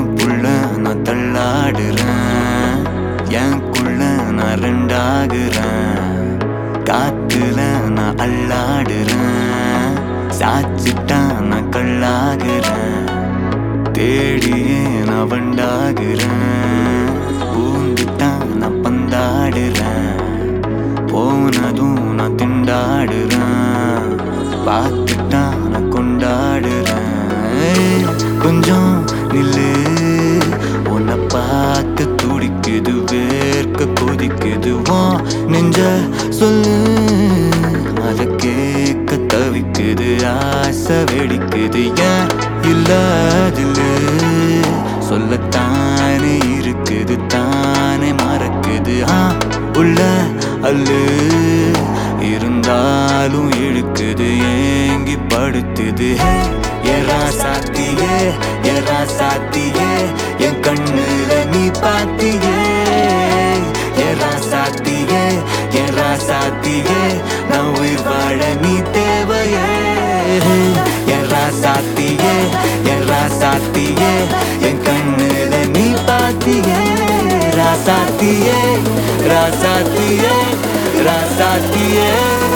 புள்ள நான் தள்ளாடுறேன் எனக்குள்ள நான் ரெண்டாகுறேன் காத்துல நான் அல்லாடுறேன் சாச்சிட்டா நான் கல்லாகுறேன் தேடியே நான் வண்டாகுறேன் பூந்துட்டா நான் பந்தாடுறேன் போனதும் நான் திண்டாடுறேன் பார்த்துட்டா நான் கொண்டாடுறேன் கொஞ்சம் நில்லு உன்னை பார்த்து துடிக்குது வேர்க்க கொதிக்குது வா நெஞ்ச சொல்லு அதை கேட்க தவிக்குது ஆசை வெடிக்குது ஏன் இல்லாதில்ல சொல்லத்தானே இருக்குது தானே மறக்குது ஆ உள்ள அல்லு இருந்தாலும் இழுக்குது ஏங்கி படுத்துது எரா சாத்தியே எரா சாத்தியே என் கண்ணுல நீ பாத்தியே எரா சாத்தியே எரா சாத்தியே நான் உயிர் வாழ நீ தேவையே எரா சாத்தியே எரா சாத்தியே என் கண்ணுல நீ பாத்தியே ராசாத்தியே ராசாத்தியே ராசாத்தியே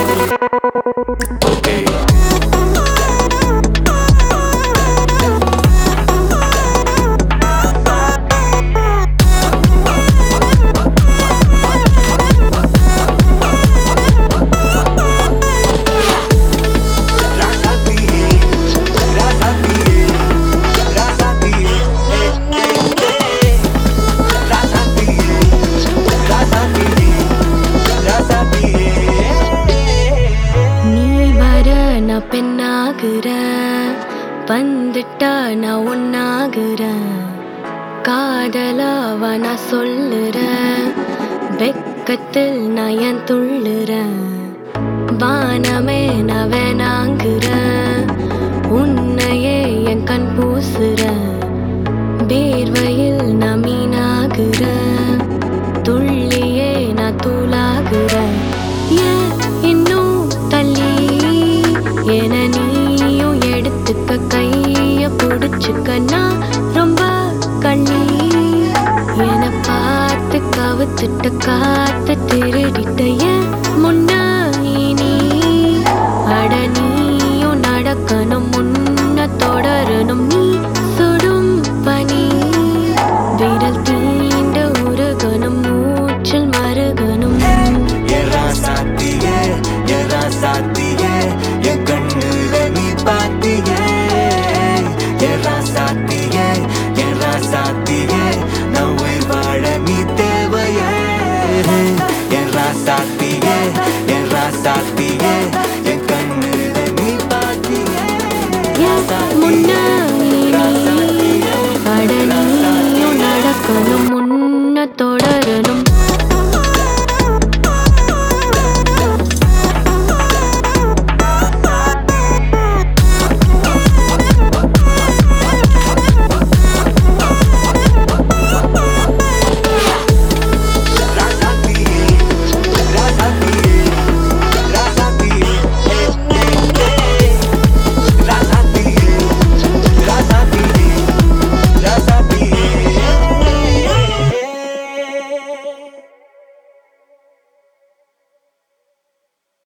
ஓகே ராசாத்தியே ராசாத்தியே ராசாத்தியே ராசாத்தியே ராசாத்தியே ராசாத்தியே நீ வர நான் பெண்ணாகிற வந்துட்டா நான் ஒன்னாகிறேன் காதலாவ நான் சொல்லுறேன் வெக்கத்தில் நான் என் துள்ளுறேன் வானமே நான் வேணாங்கிறேன் உன்னையே என் கண் பூசுறேன் வேர்வையில் நான் மீனாகிறேன் துள்ளியே நான் தூளாகிறேன் ஏன் இன்னும் தள்ளி என நீயும் எடுத்துக்க கைய பிடிச்சுக்க நான் ரொம்ப கள்ளி என பார்த்து கவுத்துட்ட காத்து திருடிட்ட ஏன் முன்னா நீ அட நீயும் நடக்கணும் முன்ன தொடரணும் நீ சுடும் பனி விரல் தீண்ட உருகணும் மூச்சில் மருகணும் எரா சாத்தியே எரா சாத்தியே என் கண்ணுல நீ பாத்தியே எரா சாத்தியே எரா சாத்தியே நான் உயிர் வாழ நீ தேவையே எரா சாத்தியே எரா சாத்தியே என் கண்ணுல நீ பாத்தியே முன்ன நீ அட நீயும் நடக்கணும்